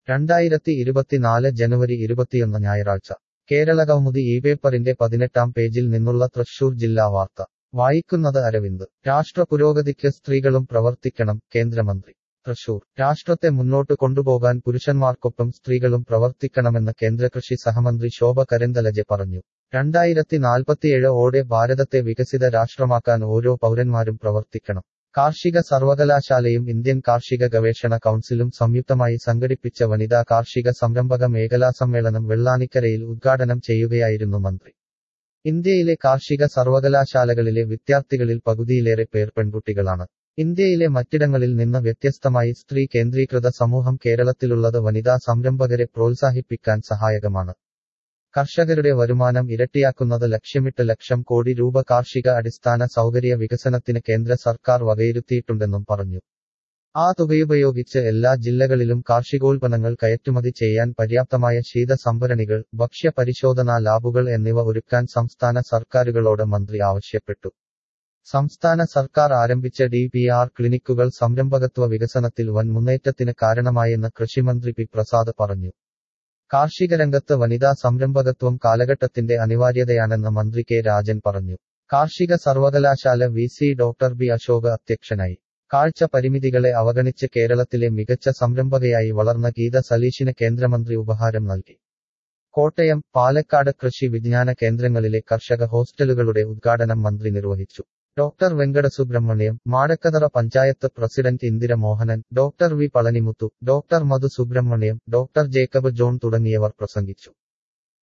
രണ്ടായിരത്തി ഇരുപത്തിനാല് ജനുവരി ഇരുപത്തിയൊന്ന് ഞായറാഴ്ച കേരളകൗമുദി ഈ പേപ്പറിന്റെ പതിനെട്ടാം പേജിൽ നിന്നുള്ള തൃശൂർ ജില്ലാ വാർത്ത വായിക്കുന്നത് അരവിന്ദ് രാഷ്ട്ര പുരോഗതിക്ക് സ്ത്രീകളും പ്രവർത്തിക്കണം കേന്ദ്രമന്ത്രി തൃശൂർ രാഷ്ട്രത്തെ മുന്നോട്ട് കൊണ്ടുപോകാൻ പുരുഷന്മാർക്കൊപ്പം സ്ത്രീകളും പ്രവർത്തിക്കണമെന്ന് കേന്ദ്ര കൃഷി സഹമന്ത്രി ശോഭ കരന്തലജെ പറഞ്ഞു രണ്ടായിരത്തി നാൽപ്പത്തിയേഴ് ഓടെ ഭാരതത്തെ വികസിത രാഷ്ട്രമാക്കാൻ ഓരോ പൗരന്മാരും പ്രവർത്തിക്കണം കാർഷിക സർവകലാശാലയും ഇന്ത്യൻ കാർഷിക ഗവേഷണ കൗൺസിലും സംയുക്തമായി സംഘടിപ്പിച്ച വനിതാ കാർഷിക സംരംഭക മേഖലാ സമ്മേളനം വെള്ളാനിക്കരയിൽ ഉദ്ഘാടനം ചെയ്യുകയായിരുന്നു മന്ത്രി ഇന്ത്യയിലെ കാർഷിക സർവകലാശാലകളിലെ വിദ്യാർത്ഥികളിൽ പകുതിയിലേറെ പേർ പെൺകുട്ടികളാണ് ഇന്ത്യയിലെ മറ്റിടങ്ങളിൽ നിന്ന് വ്യത്യസ്തമായി സ്ത്രീ കേന്ദ്രീകൃത സമൂഹം കേരളത്തിലുള്ളത് വനിതാ സംരംഭകരെ പ്രോത്സാഹിപ്പിക്കാൻ സഹായകമാണ് കർഷകരുടെ വരുമാനം ഇരട്ടിയാക്കുന്നത് ലക്ഷ്യമിട്ട് ലക്ഷം കോടി രൂപ കാർഷിക അടിസ്ഥാന സൗകര്യ വികസനത്തിന് കേന്ദ്ര സർക്കാർ വകയിരുത്തിയിട്ടുണ്ടെന്നും പറഞ്ഞു ആ തുകയുപയോഗിച്ച് എല്ലാ ജില്ലകളിലും കാർഷികോൽപ്പന്നങ്ങൾ കയറ്റുമതി ചെയ്യാൻ പര്യാപ്തമായ ശീത സംഭരണികൾ ഭക്ഷ്യ പരിശോധനാ ലാബുകൾ എന്നിവ ഒരുക്കാൻ സംസ്ഥാന സർക്കാരുകളോട് മന്ത്രി ആവശ്യപ്പെട്ടു സംസ്ഥാന സർക്കാർ ആരംഭിച്ച ഡി പി ആർ ക്ലിനിക്കുകൾ സംരംഭകത്വ വികസനത്തിൽ വൻ മുന്നേറ്റത്തിന് കാരണമായെന്ന് കൃഷിമന്ത്രി പി പ്രസാദ് പറഞ്ഞു കാർഷിക രംഗത്ത് വനിതാ സംരംഭകത്വം കാലഘട്ടത്തിന്റെ അനിവാര്യതയാണെന്ന് മന്ത്രി കെ രാജൻ പറഞ്ഞു കാർഷിക സർവകലാശാല V C doctor B Ashok അധ്യക്ഷനായി കാഴ്ച പരിമിതികളെ അവഗണിച്ച് കേരളത്തിലെ മികച്ച സംരംഭകയായി വളർന്ന ഗീത സലീഷിന് കേന്ദ്രമന്ത്രി ഉപഹാരം നൽകി കോട്ടയം പാലക്കാട് കൃഷി വിജ്ഞാന കേന്ദ്രങ്ങളിലെ കർഷക ഹോസ്റ്റലുകളുടെ ഉദ്ഘാടനം മന്ത്രി നിർവഹിച്ചു doctor Venkatasubramaniam Madakkathara panchayat president Indira Mohanan doctor V Palanimuthu doctor Madhu Subramaniam doctor Jacob John തുടങ്ങിയവർ പ്രസംഗിച്ചു